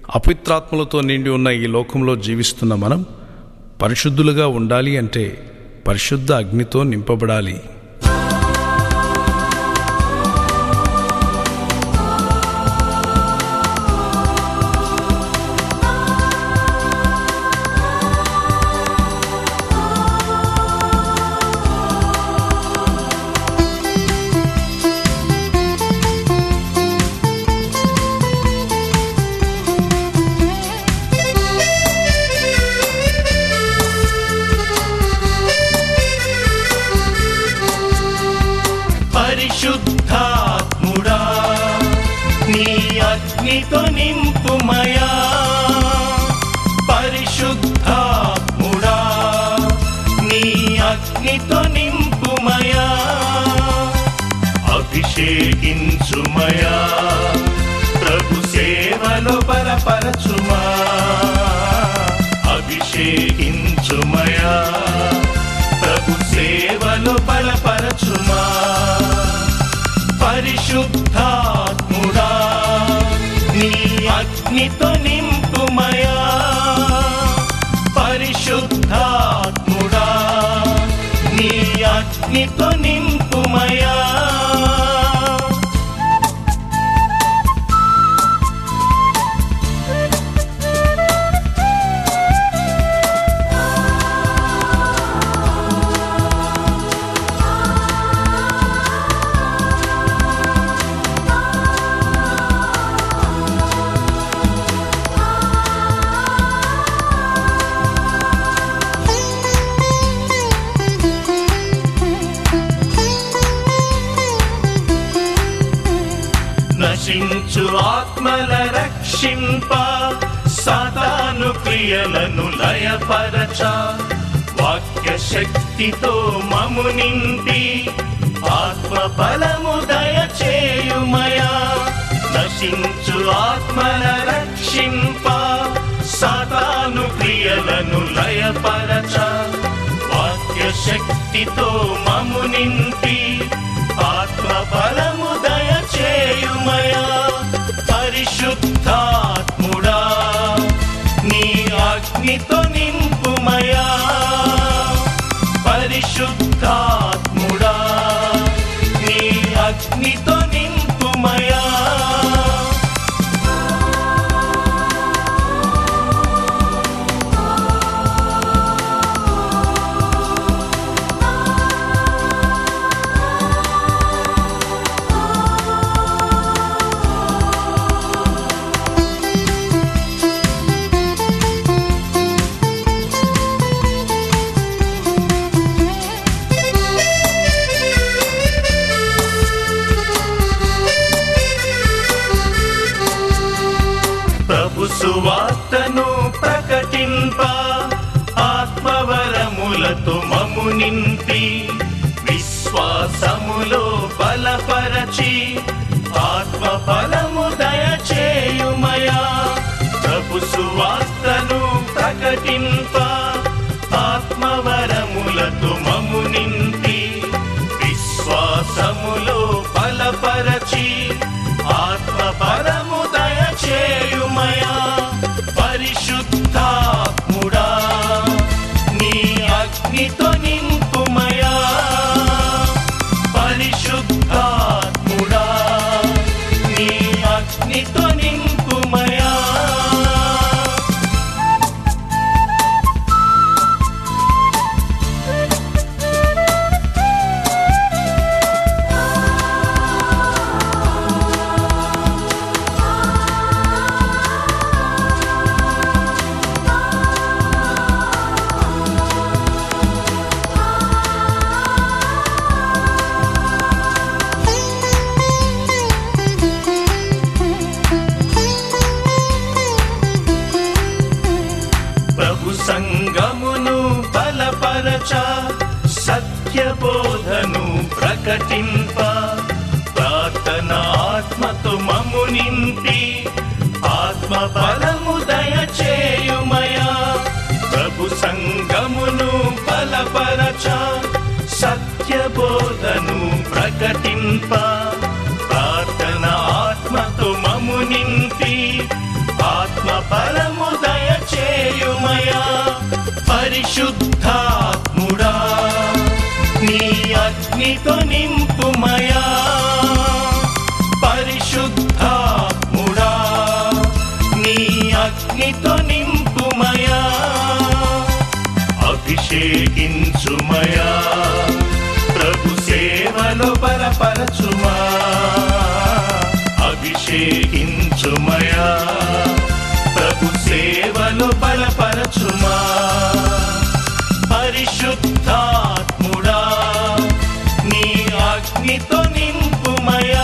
అపిత్రాత్మలతో నిండి ఉన్న ఈ లోకంలో జీవిస్తున్న మనం పరిశుద్ధులుగా ఉండాలి అంటే పరిశుద్ధ అగ్నితో నింపబడాలి పరిశుద్ధాత్ముడా నీ అగ్నితో నింపుమయా పరిశుద్ధాత్ముడా నీ అగ్నితో నింపుమయా అభిషేకించుమయా ప్రభు సేవలో బలపరచుమా అభిషేకించుమయా ప్రభు సేవలో బలపరచుమా పరిశుద్ధాత్ముడా నీ అగ్నితో నింపుమయా పరిశుద్ధాత్ముడా నీ అగ్నితో నింపుమయా నశించు ఆత్మల రక్షింప సాతాను క్రియలను లయపరచ వాక్య శక్తితో మము నింపి ఆత్మ బలము దయచేయుమయా నశించు ఆత్మల రక్షింప సాతాను క్రియలను లయపరచ వాక్య శక్తితో మము నింపి ఆత్మ బలము దయచేయుమయా పరిశుద్ధాత్ముడా నీ అగ్నితో నింపుమయా పరిశుద్ధాత్ముడా నీ అగ్నితో నింపుమయా ప్రభు సువార్తను ప్రకటింప ఆత్మవరములతో మము నింపి విశ్వాసములో బలపరచి ఆత్మ బలము దయచేయుమయా ప్రభు సువార్తను ప్రకటింప ఆత్మవరములతో మము నింపి విశ్వాసములో బలపరచి ఆత్మ బలము దయచేయుమయా పరిశుద్ధాత్ముడా నీ అగ్నితో నింపుమయా పరిశుద్ధాత్ముడా నీ అగ్నితో నింపుమయా ప్రభు సంగమును బలపరచ సత్య బోధను ప్రకటింప ప్రార్థన ఆత్మతో మము నింపి ఆత్మ బలము దయచేయుమయా ప్రభు సంగమును బలపరచ సత్య బోధను ప్రకటింప ప్రార్థన ఆత్మతో మము నింపి ఆత్మ పరిశుద్ధాత్ముడా నీ అగ్నితో నింపుమయా పరిశుద్ధాత్ముడా నీ అగ్నితో నింపుమయా అభిషేకించుమయా ప్రభు సేవలో బలపరచుమా అభిషేకించుమయా ప్రభు సేవలో బలపరచుమా పరిశుద్ధాత్ముడా నీ అగ్నితో నింపుమయా